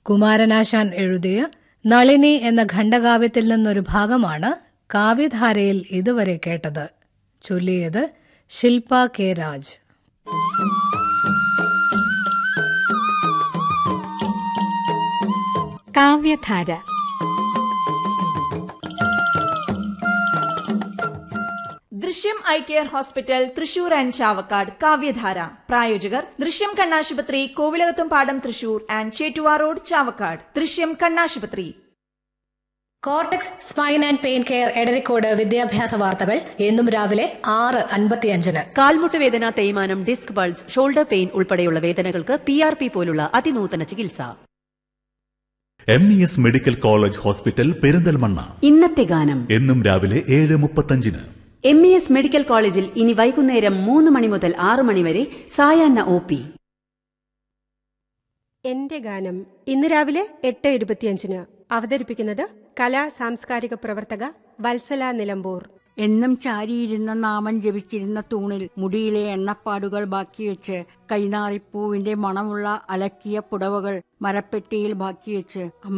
കുമാരനാശാൻ എഴുതിയ നളിനി എന്ന ഖണ്ഡകാവ്യത്തിൽ നിന്നൊരു ഭാഗമാണ് കാവ്യധാരയിൽ ഇതുവരെ കേട്ടത് ചൊല്ലിയത് ശില്പ K Raj Kavyadhara Drishyam eye care hospital Thrissur and Chavakkad Kavyadhara പ്രായോജകർ ദൃശ്യം കണ്ണാശുപത്രി കോവിലകത്തും പാടം തൃശൂർ ആൻഡ് ചേറ്റുവാ റോഡ് ചാവക്കാട് ദൃശ്യം കണ്ണാശുപത്രി Cortex spine and pain care Edarikode വിദ്യാഭ്യാസ വാർത്തകൾ എന്നും രാവിലെ ആറ് അൻപത്തിയഞ്ചിന് കാൽമുട്ട് വേദന തേയ്മാനം ഡിസ്ക് ബൾജ് ഷോൾഡർ പെയിൻ ഉൾപ്പെടെയുള്ള വേദനകൾക്ക് പി ആർ പി പോലുള്ള അതിനൂതന ചികിത്സ M E S medical college hospital Perinthalmanna ഇന്നത്തെ ഗാനം എന്നും രാവിലെ ഏഴ് മുപ്പത്തഞ്ചിന് എം ഇ എസ് മെഡിക്കൽ കോളേജിൽ ഇനി വൈകുന്നേരം മൂന്ന് മണി മുതൽ ആറ് മണി വരെ സായാഹ്ന ഒ പി എന്റെ ഗാനം ഇന്ന് രാവിലെ എട്ട് ഇരുപത്തിയഞ്ചിന് അവതരിപ്പിക്കുന്നത് കലാ സാംസ്കാരിക പ്രവർത്തക വത്സല നിലമ്പൂർ എന്നും ചാരിയിരുന്ന നാമം ജപിച്ചിരുന്ന തൂണിൽ മുടിയിലെ എണ്ണപ്പാടുകൾ ബാക്കിവെച്ച് കൈനാറിപ്പൂവിന്റെ മണമുള്ള അലക്കിയ പുടവകൾ മരപ്പെട്ടിയിൽ ബാക്കിവെച്ച്